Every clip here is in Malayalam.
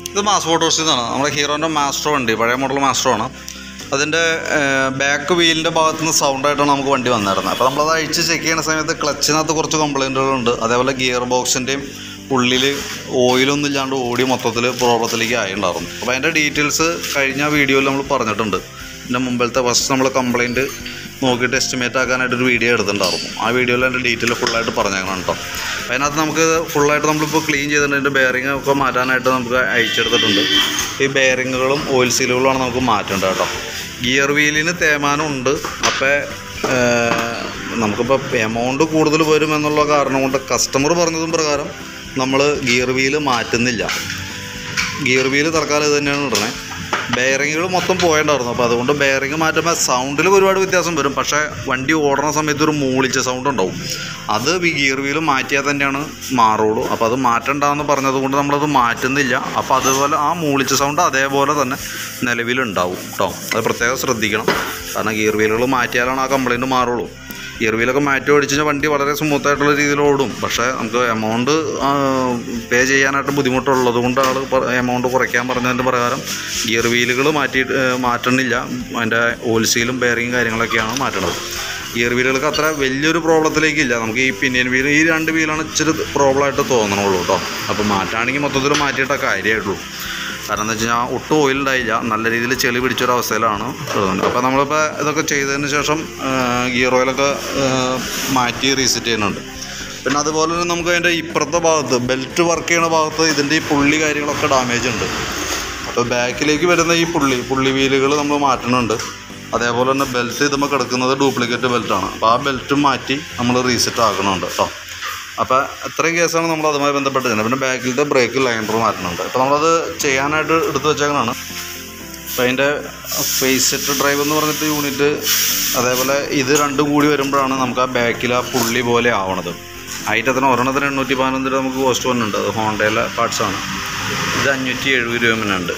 ഇത് മാസ് മോട്ടോഴ്സിൽ നിന്നാണ് നമ്മുടെ ഹീറോൻ്റെ മാസ്റ്റർ വണ്ടി പഴയ മോഡൽ മാസ്റ്റർ ആണ് അതിൻ്റെ ബാക്ക് വീലിൻ്റെ ഭാഗത്ത് നിന്ന് സൗണ്ടായിട്ടാണ് നമുക്ക് വണ്ടി വന്നിരുന്നത് അപ്പോൾ നമ്മളത് അഴിച്ച് ചെക്ക് ചെയ്യുന്ന സമയത്ത് ക്ലച്ചിനകത്ത് കുറച്ച് കംപ്ലൈൻറ്റുകളുണ്ട് അതേപോലെ ഗിയർ ബോക്സിൻ്റെയും ഉള്ളിൽ ഓയിലൊന്നും ഇല്ലാണ്ട് ഓടി മൊത്തത്തിൽ പ്രോബ്ലത്തിലേക്ക് ആയിട്ടുണ്ടായിരുന്നു അപ്പോൾ അതിൻ്റെ ഡീറ്റെയിൽസ് കഴിഞ്ഞ വീഡിയോയിൽ നമ്മൾ പറഞ്ഞിട്ടുണ്ട് ഇതിൻ്റെ മുമ്പിലത്തെ ഫസ്റ്റ് നമ്മൾ കംപ്ലൈൻറ്റ് നോക്കിയിട്ട് എസ്റ്റിമേറ്റ് ആക്കാനായിട്ടൊരു വീഡിയോ എടുത്തിട്ടുണ്ടായിരുന്നു ആ വീഡിയോയിൽ അതിൻ്റെ ഡീറ്റെയിൽ ഫുള്ളായിട്ട് പറഞ്ഞേക്കണം കേട്ടോ അപ്പോൾ അതിനകത്ത് നമുക്ക് ഫുള്ളായിട്ട് നമ്മളിപ്പോൾ ക്ലീൻ ചെയ്തിട്ടുണ്ട് അതിൻ്റെ ബെയറിംഗ് ഒക്കെ മാറ്റാനായിട്ട് നമുക്ക് അയച്ചെടുത്തിട്ടുണ്ട് ഈ ബെയറിങ്ങുകളും ഓയിൽ സീലുകളുമാണ് നമുക്ക് മാറ്റേണ്ടത് കേട്ടോ ഗിയർ വീലിന് തേമാനം ഉണ്ട് അപ്പോൾ നമുക്കിപ്പോൾ എമൗണ്ട് കൂടുതൽ വരും എന്നുള്ള കാരണം കൊണ്ട് കസ്റ്റമർ പറഞ്ഞതും പ്രകാരം നമ്മൾ ഗിയർ വീല് മാറ്റുന്നില്ല ഗിയർ വീല് തൽക്കാലം ഇത് തന്നെയാണ് ഇടണേ ബെയറിങ്ങുകൾ മൊത്തം പോയിട്ടുണ്ടായിരുന്നു അപ്പോൾ അതുകൊണ്ട് ബെയറിങ് മാറ്റുമ്പോൾ സൗണ്ടിൽ ഒരുപാട് വ്യത്യാസം വരും പക്ഷേ വണ്ടി ഓടുന്ന സമയത്ത് ഒരു മൂളിച്ച സൗണ്ട് ഉണ്ടാവും അത് ഈ ഗിയർ വീല് മാറ്റിയാൽ തന്നെയാണ് മാറുള്ളൂ അപ്പോൾ അത് മാറ്റണ്ടെന്ന് പറഞ്ഞത് കൊണ്ട് നമ്മളത് മാറ്റുന്നില്ല അപ്പോൾ അതുപോലെ ആ മൂളിച്ച സൗണ്ട് അതേപോലെ തന്നെ നിലവിലുണ്ടാവും കേട്ടോ അത് പ്രത്യേകം ശ്രദ്ധിക്കണം കാരണം ഗിയർ വീലുകൾ മാറ്റിയാലാണ് ആ കംപ്ലയിൻറ്റ് മാറുള്ളൂ ഗിയർ വീലൊക്കെ മാറ്റി ഓടിച്ചു കഴിഞ്ഞാൽ വണ്ടി വളരെ സ്മൂത്ത് ആയിട്ടുള്ള രീതിയിൽ ഓടും പക്ഷേ നമുക്ക് എമൗണ്ട് പേ ചെയ്യാനായിട്ട് ബുദ്ധിമുട്ടുള്ളത് കൊണ്ട് ആൾ എമൗണ്ട് കുറയ്ക്കാൻ പറഞ്ഞതിൻ്റെ പ്രകാരം ഗിയർ വീലുകൾ മാറ്റി മാറ്റണില്ല അതിൻ്റെ ഓയിൽസീലും ബെയറിങ്ങും കാര്യങ്ങളൊക്കെയാണ് മാറ്റണത് ഗിയർ വീലുകൾക്ക് അത്ര വലിയൊരു പ്രോബ്ലത്തിലേക്കില്ല നമുക്ക് ഈ പിന്നിയൻ വീൽ ഈ രണ്ട് വീലാണ് ഇച്ചിരി പ്രോബ്ലമായിട്ട് തോന്നണുള്ളൂ കേട്ടോ അപ്പോൾ മാറ്റുകയാണെങ്കിൽ മൊത്തത്തിൽ മാറ്റിയിട്ടേ കാര്യമായിട്ടുള്ളൂ കാരണം എന്താ വെച്ച് കഴിഞ്ഞാൽ ഒട്ടും ഓയിൽ ഉണ്ടായില്ല നല്ല രീതിയിൽ ചെളി പിടിച്ചൊരവസ്ഥയിലാണ് ഇടുന്നത് അപ്പോൾ നമ്മളിപ്പോൾ ഇതൊക്കെ ചെയ്തതിന് ശേഷം ഗിയർ ഓയിലൊക്കെ ആ, മാറ്റി റീസെറ്റ് ചെയ്യുന്നുണ്ട് പിന്നെ അതുപോലെ തന്നെ നമുക്ക് അതിൻ്റെ ഇപ്പുറത്തെ ഭാഗത്ത് ബെൽറ്റ് വർക്ക് ചെയ്യുന്ന ഭാഗത്ത് ഇതിൻ്റെ ഈ പുള്ളി കാര്യങ്ങളൊക്കെ ഡാമേജ് ഉണ്ട് അപ്പോൾ ബാക്കിലേക്ക് വരുന്ന ഈ പുള്ളി പുള്ളി വീലുകൾ നമ്മൾ മാറ്റുന്നുണ്ട് അതേപോലെ തന്നെ ബെൽറ്റ് ഇതുമ്പോൾ കിടക്കുന്നത് ഡ്യൂപ്ലിക്കേറ്റ് ബെൽറ്റാണ് അപ്പോൾ ആ ബെൽറ്റും മാറ്റി നമ്മൾ റീസെറ്റ് ആക്കണുണ്ട് കേട്ടോ അപ്പോൾ ഇത്രയും കേസാണ് നമ്മൾ അതുമായി ബന്ധപ്പെട്ട് ചെയ്യുന്നത് പിന്നെ ബാക്കിലത്തെ ബ്രേക്ക് ലൈനർ മാറ്റുന്നുണ്ട് അപ്പോൾ നമ്മളത് ചെയ്യാനായിട്ട് എടുത്തു വെച്ചേക്കണാണ് അപ്പോൾ അതിൻ്റെ ഫേസ് സെറ്റ് ഡ്രൈവ് എന്ന് പറഞ്ഞിട്ട് യൂണിറ്റ് അതേപോലെ ഇത് രണ്ടും കൂടി വരുമ്പോഴാണ് നമുക്ക് ആ ബാക്കിൽ ആ പുള്ളി പോലെ ആവണത് ഐറ്റത്തിന് ഒരെണ്ണത്തിന് എണ്ണൂറ്റി പതിനൊന്ന് രൂപ നമുക്ക് കോസ്റ്റ് വന്നിട്ടുണ്ട് അത് ഹോണ്ടയിലെ പാർട്സാണ് ഇത് അഞ്ഞൂറ്റി എഴുപത് രൂപ മുന്നുണ്ട്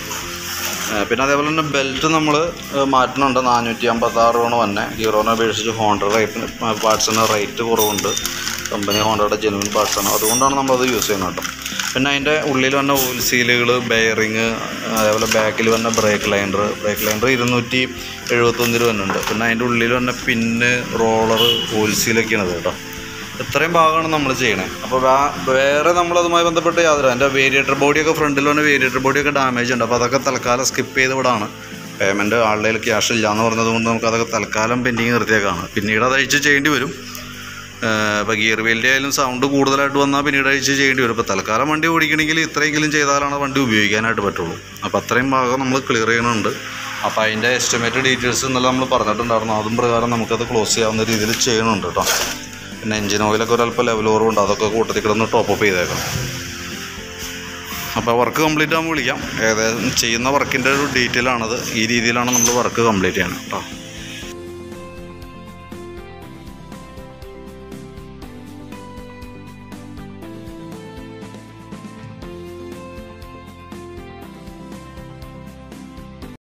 പിന്നെ അതേപോലെ തന്നെ ബെൽറ്റ് നമ്മൾ മാറ്റുന്നുണ്ട് നാനൂറ്റി അമ്പത്താറ് രൂപ തന്നെ ഹീറോനെ അപേക്ഷിച്ച് ഹോണ്ട റേറ്റിന് പാർട്സിന് റേറ്റ് കുറവുണ്ട് കമ്പനി ഹോണ്ടയുടെ ജെനുവിൻ പാർട്സാണ് അതുകൊണ്ടാണ് നമ്മളത് യൂസ് ചെയ്യുന്നത് കേട്ടോ പിന്നെ അതിൻ്റെ ഉള്ളിൽ വന്ന ഓയിൽ സീലുകൾ ബെയറിങ് അതേപോലെ ബാക്കിൽ വന്ന ബ്രേക്ക് ലൈനർ ബ്രേക്ക് ലൈനർ ഇരുന്നൂറ്റി എഴുപത്തൊന്ന് രൂപ തന്നെ ഉണ്ട് പിന്നെ അതിൻ്റെ ഉള്ളിൽ വന്ന പിന്ന് റോളർ ഓയിൽ സീലൊക്കെയാണ് ഇത് കേട്ടോ ഇത്രയും ഭാഗമാണ് നമ്മൾ ചെയ്യണേ അപ്പോൾ വേറെ നമ്മളതുമായി ബന്ധപ്പെട്ട് യാതൊരു എൻ്റെ വേരിയേറ്റർ ബോഡിയൊക്കെ ഫ്രണ്ടിൽ വന്ന വേരിയേറ്റർ ബോഡിയൊക്കെ ഡാമേജ് ഉണ്ട് അപ്പോൾ അതൊക്കെ തൽക്കാലം സ്കിപ്പ് ചെയ്ത് വിടാണ് പേയ്മെൻറ്റ് ആളുടെ കയ്യിൽ ക്യാഷ് ഇല്ല എന്ന് പറഞ്ഞത് കൊണ്ട് നമുക്ക് അതൊക്കെ തൽക്കാലം പെൻഡിങ് നിർത്തിയേക്കാണ് പിന്നീട് അത് അഴിച്ച് ചെയ്യേണ്ടി വരും ഇപ്പോൾ ഗിയർ വീലിൻ്റെ ആയാലും സൗണ്ട് കൂടുതലായിട്ട് വന്നാൽ പിന്നീട് അഴിച്ച് ചെയ്യേണ്ടി വരും ഇപ്പോൾ തൽക്കാലം വണ്ടി ഓടിക്കണമെങ്കിൽ ഇത്രയെങ്കിലും ചെയ്താലാണ് വണ്ടി ഉപയോഗിക്കാനായിട്ട് പറ്റുള്ളൂ അപ്പോൾ അത്രയും ഭാഗം നമ്മൾ ക്ലിയർ ചെയ്യണുണ്ട് അപ്പോൾ അതിൻ്റെ എസ്റ്റിമേറ്റ് ഡീറ്റെയിൽസ് ഇന്നലെ നമ്മൾ പറഞ്ഞിട്ടുണ്ടായിരുന്നു അതും പ്രകാരം നമുക്കത് ക്ലോസ് ചെയ്യാവുന്ന രീതിയിൽ ചെയ്യണുണ്ട് കേട്ടോ പിന്നെ എഞ്ചിൻ ഓയിലൊക്കെ ഒരല്പം ലെവൽ കുറവുണ്ട് അതൊക്കെ കൂട്ടത്തിൽ കിടന്ന് ടോപ്പ് അപ്പ് ചെയ്തേക്കണം അപ്പോൾ വർക്ക് കംപ്ലീറ്റ് ആകുമ്പോൾ വിളിക്കാം ഏകദേശം ചെയ്യുന്ന വർക്കിൻ്റെ ഒരു ഡീറ്റെയിൽ ആണത് ഈ രീതിയിലാണ് നമ്മൾ വർക്ക് കംപ്ലീറ്റ് ചെയ്യണം കേട്ടോ